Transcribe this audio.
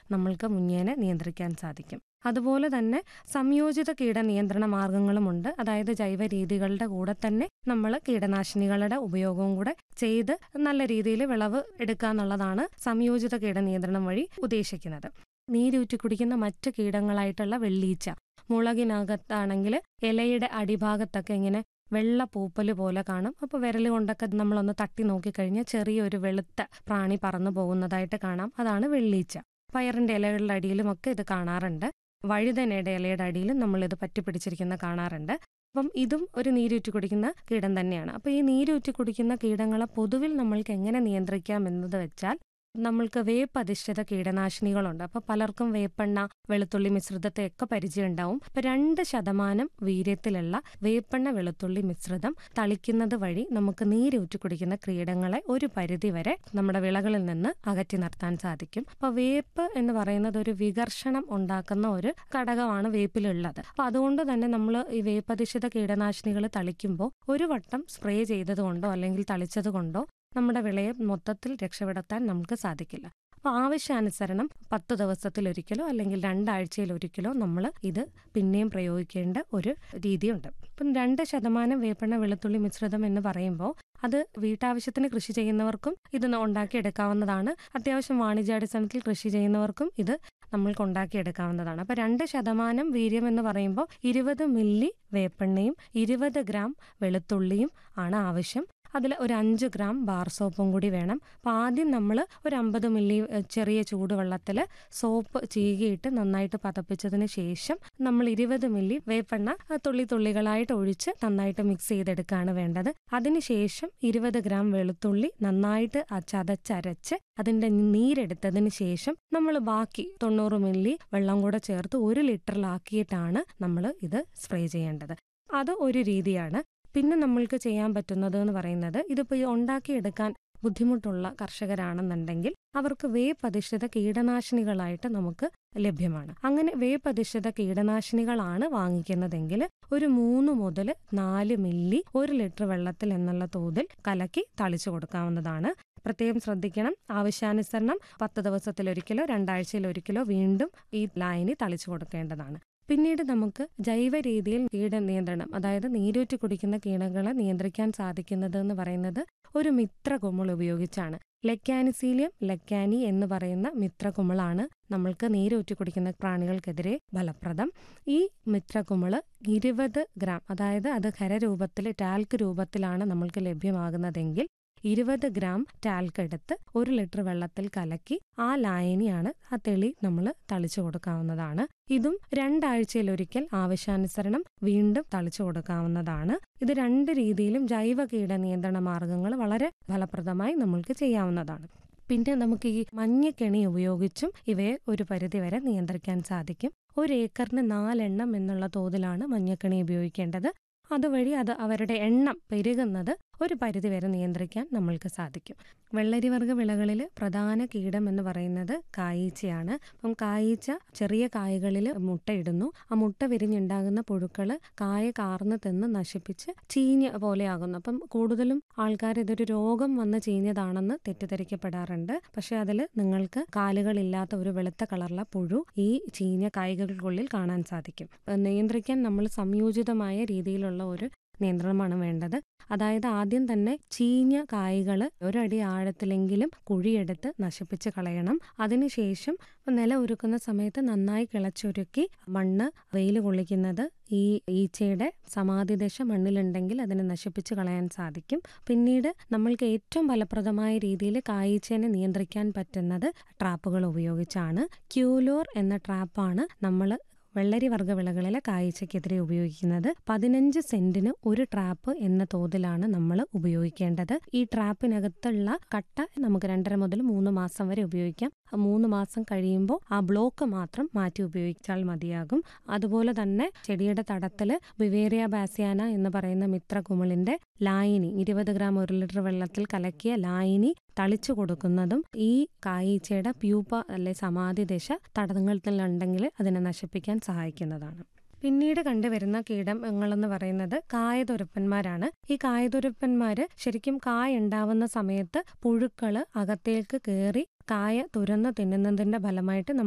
നമ്മൾക്ക് മുഞ്ഞേനെ നിയന്ത്രിക്കാൻ സാധിക്കും അതുപോലെ തന്നെ സംയോജിത കീട നിയന്ത്രണ മാർഗങ്ങളുമുണ്ട് അതായത് ജൈവ രീതികളുടെ കൂടെ തന്നെ നമ്മൾ കീടനാശിനികളുടെ ഉപയോഗവും കൂടെ ചെയ്ത് നല്ല രീതിയിൽ വിളവ് എടുക്കുക എന്നുള്ളതാണ് സംയോജിത കീട നിയന്ത്രണം വഴി ഉദ്ദേശിക്കുന്നത് നീരൂറ്റി കുടിക്കുന്ന മറ്റ് കീടങ്ങളായിട്ടുള്ള വെള്ളീച്ച മുളകിനകത്താണെങ്കിൽ ഇലയുടെ അടിഭാഗത്തൊക്കെ ഇങ്ങനെ വെള്ള പൂപ്പല് പോലെ കാണും അപ്പോൾ വിരൽ കൊണ്ടൊക്കെ നമ്മളൊന്ന് തട്ടി നോക്കിക്കഴിഞ്ഞാൽ ചെറിയൊരു വെളുത്ത പ്രാണി പറന്നു പോകുന്നതായിട്ട് കാണാം അതാണ് വെള്ളീച്ച പയറിന്റെ ഇലകളുടെ അടിയിലും ഒക്കെ ഇത് കാണാറുണ്ട് വഴുതനയുടെ ഇലയുടെ അടിയിലും നമ്മളിത് പറ്റിപ്പിടിച്ചിരിക്കുന്ന കാണാറുണ്ട് അപ്പം ഇതും ഒരു നീരൂറ്റി കുടിക്കുന്ന കീടം തന്നെയാണ് അപ്പോൾ ഈ നീരൂറ്റി കുടിക്കുന്ന കീടങ്ങളെ പൊതുവിൽ നമ്മൾക്ക് എങ്ങനെ നിയന്ത്രിക്കാം എന്നത് വെച്ചാൽ നമ്മൾക്ക് വേപ്പ് അധിഷ്ഠിത കീടനാശിനികളുണ്ട് അപ്പോൾ പലർക്കും വേപ്പെണ്ണ വെളുത്തുള്ളി മിശ്രിതത്തെയൊക്കെ പരിചയം ഉണ്ടാവും അപ്പോൾ രണ്ട് ശതമാനം വീര്യത്തിലുള്ള വേപ്പെണ്ണ വെളുത്തുള്ളി മിശ്രിതം തളിക്കുന്നത് വഴി നമുക്ക് നീരൂറ്റി കുടിക്കുന്ന കീടങ്ങളെ ഒരു പരിധി വരെ നമ്മുടെ വിളകളിൽ നിന്ന് അകറ്റി നിർത്താൻ സാധിക്കും അപ്പോൾ വേപ്പ് എന്ന് പറയുന്നത് ഒരു വികർഷണം ഉണ്ടാക്കുന്ന ഒരു ഘടകമാണ് വേപ്പിലുള്ളത് അപ്പോൾ അതുകൊണ്ട് തന്നെ നമ്മൾ ഈ വേപ്പധിഷ്ഠിത കീടനാശിനികൾ തളിക്കുമ്പോൾ ഒരു വട്ടം സ്പ്രേ ചെയ്തത് കൊണ്ടോ അല്ലെങ്കിൽ തളിച്ചത് കൊണ്ടോ നമ്മുടെ വിളയെ മൊത്തത്തിൽ രക്ഷപ്പെടുത്താൻ നമുക്ക് സാധിക്കില്ല അപ്പോൾ ആവശ്യാനുസരണം പത്ത് ദിവസത്തിലൊരിക്കലോ അല്ലെങ്കിൽ രണ്ടാഴ്ചയിൽ ഒരിക്കലോ നമ്മൾ ഇത് പിന്നെയും പ്രയോഗിക്കേണ്ട ഒരു രീതിയുണ്ട് ഇപ്പം രണ്ട് ശതമാനം വേപ്പെണ്ണ വെളുത്തുള്ളി മിശ്രിതം എന്ന് പറയുമ്പോൾ അത് വീട്ടാവശ്യത്തിന് കൃഷി ചെയ്യുന്നവർക്കും ഇത് ഉണ്ടാക്കിയെടുക്കാവുന്നതാണ് അത്യാവശ്യം വാണിജ്യാടിസ്ഥാനത്തിൽ കൃഷി ചെയ്യുന്നവർക്കും ഇത് നമ്മൾക്ക് ഉണ്ടാക്കിയെടുക്കാവുന്നതാണ് അപ്പോൾ രണ്ട് ശതമാനം വീര്യം എന്ന് പറയുമ്പോൾ ഇരുപത് മില്ലി വേപ്പെണ്ണയും ഇരുപത് ഗ്രാം വെളുത്തുള്ളിയും ആണ് ആവശ്യം അതിൽ ഒരു അഞ്ച് ഗ്രാം ബാർ സോപ്പും കൂടി വേണം അപ്പോൾ ആദ്യം നമ്മൾ ഒരു അമ്പത് മില്ലി ചെറിയ ചൂടുവെള്ളത്തിൽ സോപ്പ് ചീകിയിട്ട് നന്നായിട്ട് പതപ്പിച്ചതിന് ശേഷം നമ്മൾ ഇരുപത് മില്ലി വേപ്പെണ്ണ തുള്ളി തുള്ളികളായിട്ട് ഒഴിച്ച് നന്നായിട്ട് മിക്സ് ചെയ്തെടുക്കുകയാണ് വേണ്ടത് അതിനുശേഷം ഇരുപത് ഗ്രാം വെളുത്തുള്ളി നന്നായിട്ട് ചതച്ചരച്ച് അതിന്റെ നീരെടുത്തതിന് ശേഷം നമ്മൾ ബാക്കി തൊണ്ണൂറ് മില്ലി വെള്ളം കൂടെ ചേർത്ത് ഒരു ലിറ്ററിലാക്കിയിട്ടാണ് നമ്മൾ ഇത് സ്പ്രേ ചെയ്യേണ്ടത് അത് ഒരു രീതിയാണ് പിന്നെ നമ്മൾക്ക് ചെയ്യാൻ പറ്റുന്നത് എന്ന് പറയുന്നത് ഇതിപ്പോൾ ഈ ഉണ്ടാക്കിയെടുക്കാൻ ബുദ്ധിമുട്ടുള്ള കർഷകരാണെന്നുണ്ടെങ്കിൽ അവർക്ക് വേപ്പ് അധിഷ്ഠിത കീടനാശിനികളായിട്ട് നമുക്ക് ലഭ്യമാണ് അങ്ങനെ വേപ്പ് അധിഷ്ഠിത കീടനാശിനികളാണ് വാങ്ങിക്കുന്നതെങ്കിൽ ഒരു മൂന്ന് മുതൽ നാല് മില്ലി ഒരു ലിറ്റർ വെള്ളത്തിൽ എന്നുള്ള തോതിൽ കലക്കി തളിച്ചു കൊടുക്കാവുന്നതാണ് പ്രത്യേകം ശ്രദ്ധിക്കണം ആവശ്യാനുസരണം പത്ത് ദിവസത്തിലൊരിക്കലോ രണ്ടാഴ്ചയിലൊരിക്കലോ വീണ്ടും ഈ ലായനി തളിച്ചു കൊടുക്കേണ്ടതാണ് പിന്നീട് നമുക്ക് ജൈവ രീതിയിൽ കീട നിയന്ത്രണം അതായത് നീരൂറ്റി കുടിക്കുന്ന കീടങ്ങളെ നിയന്ത്രിക്കാൻ സാധിക്കുന്നത് എന്ന് പറയുന്നത് ഒരു മിത്രകുമിൾ ഉപയോഗിച്ചാണ് ലെക്കാനിസീലിയം ലെക്കാനി എന്ന് പറയുന്ന മിത്രകുമിളാണ് നമ്മൾക്ക് നീരൂറ്റി കുടിക്കുന്ന പ്രാണികൾക്കെതിരെ ഫലപ്രദം ഈ മിത്രകുമിള് ഇരുപത് ഗ്രാം അതായത് അത് ഖരരൂപത്തിൽ ടാൽക്ക് രൂപത്തിലാണ് നമ്മൾക്ക് ലഭ്യമാകുന്നതെങ്കിൽ ഇരുപത് ഗ്രാം ടാൽക്ക് എടുത്ത് ഒരു ലിറ്റർ വെള്ളത്തിൽ കലക്കി ആ ലായനിയാണ് ആ തെളി നമ്മൾ തളിച്ചു കൊടുക്കാവുന്നതാണ് ഇതും രണ്ടാഴ്ചയിലൊരിക്കൽ ആവശ്യാനുസരണം വീണ്ടും തളിച്ചു കൊടുക്കാവുന്നതാണ് ഇത് രണ്ട് രീതിയിലും ജൈവ കീട നിയന്ത്രണ മാർഗങ്ങൾ വളരെ ഫലപ്രദമായി നമ്മൾക്ക് ചെയ്യാവുന്നതാണ് പിന്നെ നമുക്ക് ഈ മഞ്ഞക്കെണി ഉപയോഗിച്ചും ഇവയെ ഒരു പരിധിവരെ നിയന്ത്രിക്കാൻ സാധിക്കും ഒരു ഏക്കറിന് നാലെണ്ണം എന്നുള്ള തോതിലാണ് മഞ്ഞക്കെണി ഉപയോഗിക്കേണ്ടത് അതുവഴി അത് അവരുടെ എണ്ണം പെരുകുന്നത് ഒരു പരിധിവരെ നിയന്ത്രിക്കാൻ നമ്മൾക്ക് സാധിക്കും വെള്ളരിവർഗ വിളകളിൽ പ്രധാന കീടം എന്ന് പറയുന്നത് കായീച്ചയാണ് അപ്പം കായീച്ച ചെറിയ കായകളിൽ മുട്ടയിടുന്നു ആ മുട്ട വിരിഞ്ഞുണ്ടാകുന്ന പുഴുക്കൾ കായ കാർന്ന് തിന്ന് നശിപ്പിച്ച് ചീഞ്ഞ പോലെയാകുന്നു അപ്പം കൂടുതലും ആൾക്കാർ ഇതൊരു രോഗം വന്ന് ചീഞ്ഞതാണെന്ന് തെറ്റിദ്ധരിക്കപ്പെടാറുണ്ട് പക്ഷെ അതിൽ നിങ്ങൾക്ക് കാലുകളില്ലാത്ത ഒരു വെളുത്ത കളറിലെ പുഴു ഈ ചീഞ്ഞ കായ്കൾക്കുള്ളിൽ കാണാൻ സാധിക്കും നിയന്ത്രിക്കാൻ നമ്മൾ സംയോജിതമായ രീതിയിലുള്ള ഒരു നിയന്ത്രണമാണ് വേണ്ടത് അതായത് ആദ്യം തന്നെ ചീഞ്ഞ കായ്കൾ ഒരടി ആഴത്തിലെങ്കിലും കുഴിയെടുത്ത് നശിപ്പിച്ച് കളയണം അതിനുശേഷം നില ഒരുക്കുന്ന സമയത്ത് നന്നായി കിളച്ചൊരുക്കി മണ്ണ് വെയിൽ കൊള്ളിക്കുന്നത് ഈ ഈച്ചയുടെ സമാധിദശ മണ്ണിലുണ്ടെങ്കിൽ അതിനെ നശിപ്പിച്ച് കളയാൻ സാധിക്കും പിന്നീട് നമ്മൾക്ക് ഏറ്റവും ഫലപ്രദമായ രീതിയിൽ കായീച്ചേനെ നിയന്ത്രിക്കാൻ പറ്റുന്നത് ട്രാപ്പുകൾ ഉപയോഗിച്ചാണ് ക്യൂലോർ എന്ന ട്രാപ്പാണ് നമ്മൾ വെള്ളരി വർഗ്ഗ വിളകളിലെ കാഴ്ചയ്ക്കെതിരെ ഉപയോഗിക്കുന്നത് പതിനഞ്ച് സെന്റിന് ഒരു ട്രാപ്പ് എന്ന തോതിലാണ് നമ്മൾ ഉപയോഗിക്കേണ്ടത് ഈ ട്രാപ്പിനകത്തുള്ള കട്ട നമുക്ക് രണ്ടര മുതൽ മൂന്ന് മാസം വരെ ഉപയോഗിക്കാം മൂന്ന് മാസം കഴിയുമ്പോൾ ആ ബ്ലോക്ക് മാത്രം മാറ്റി ഉപയോഗിച്ചാൽ മതിയാകും അതുപോലെ തന്നെ ചെടിയുടെ തടത്തിൽ ബിവേറിയ ബാസിയാന എന്ന് പറയുന്ന മിത്രകുമിളിന്റെ ലായനി ഇരുപത് ഗ്രാം ഒരു ലിറ്റർ വെള്ളത്തിൽ കലക്കിയ ലായനി തളിച്ചു കൊടുക്കുന്നതും ഈ കായീച്ചയുടെ പ്യൂപ്പ അല്ലെ സമാധി ദശ തടങ്ങൾത്തിലുണ്ടെങ്കിൽ അതിനെ നശിപ്പിക്കാൻ സഹായിക്കുന്നതാണ് പിന്നീട് കണ്ടുവരുന്ന കീടങ്ങളെന്ന് പറയുന്നത് കായതുരപ്പന്മാരാണ് ഈ കായതുരപ്പന്മാര് ശരിക്കും കായ ഉണ്ടാവുന്ന സമയത്ത് പുഴുക്കള് അകത്തേക്ക് കയറി കായ തുരന്ന് തിന്നുന്നതിന്റെ ഫലമായിട്ട്